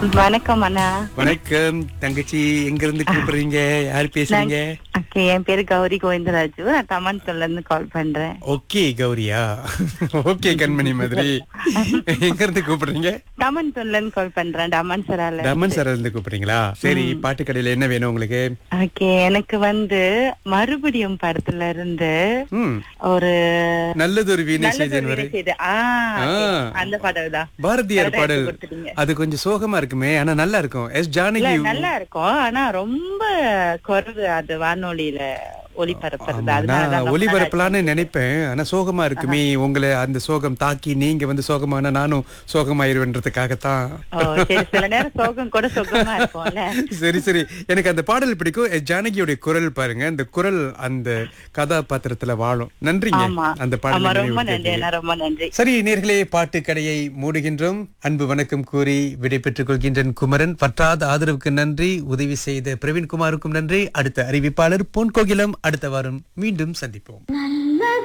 வணக்கம் அண்ணா வணக்கம் தங்கச்சி எங்க இருந்து கூப்பிடுறீங்க யார் பேசுறீங்க ஓகே என் பேரு கௌரி கோவிந்தராஜு நான் தமன்துல்ல இருந்து கால் பண்றேன் ஓகே கௌரியா ஓகே கண்மணி மாதிரி எங்க இருந்து கூப்பிடுறீங்க தமன்துல்ல இருந்து கால் பண்றேன் டமன் சரால தமன் சார் இருந்து கூப்பிடுறீங்களா சரி பாட்டு கடையில என்ன வேணும் உங்களுக்கு ஓகே எனக்கு வந்து மறுபடியும் படத்துல இருந்து ம் ஒரு நல்லதொரு வீணை நல்லது செய்தேன் ஒரு வரை வினை செய்து- ஆ, ஆ. okay. அந்த பாடல் தான் பாரதியார் correct ஆ பாடல் எடுத்து கொடுத்துட்டீங்க. அது கொஞ்சம் சோகமா இருக்குமே ஆனா நல்லா இருக்கும் எஸ் இல்ல, ஜானகி நல்லா இருக்கும் ஆனா ரொம்ப குறைவு அது வானொலியில ஒளிபரப்புறது ஆமா, அதனாலதான் நான் ரொம்ப ஒளிபரப்பலான்னு நினைப்பேன் ஆனா சோகமா இருக்குமே உங்களை அந்த சோகம் தாக்கி நீங்க வந்து சோகமான நானும் சோகமாயிருவேன்றதுக்காகத்தான் ஓ, சரி சில நேரம் சோகம் கூட சுகமா இருக்கும்ல சரி சரி எனக்கு அந்த பாடல் பிடிக்கும் எஸ் ஜானகியோட குரல் பாருங்க அந்த குரல் அந்த கதாபாத்திரத்துல வாழும் நன்றிங்க ஆமா அந்த ஆமா பாடல் ரொம்ப நன்றி நினைவுக்கு அண்ணா ரொம்ப நன்றி சரி நேர்களே பாட்டு கடையை மூடுகின்றோம் அன்பு வணக்கம் கூறி விடைபெற்றுக் கொள்கின்றேன் குமரன் பற்றாத ஆதரவுக்கு நன்றி உதவி செய்த பிரவீன்குமாருக்கும் நன்றி அடுத்த அறிவிப்பாளர் பொன் கோகிலம் அடுத்த வாரம் மீண்டும் சந்திப்போம்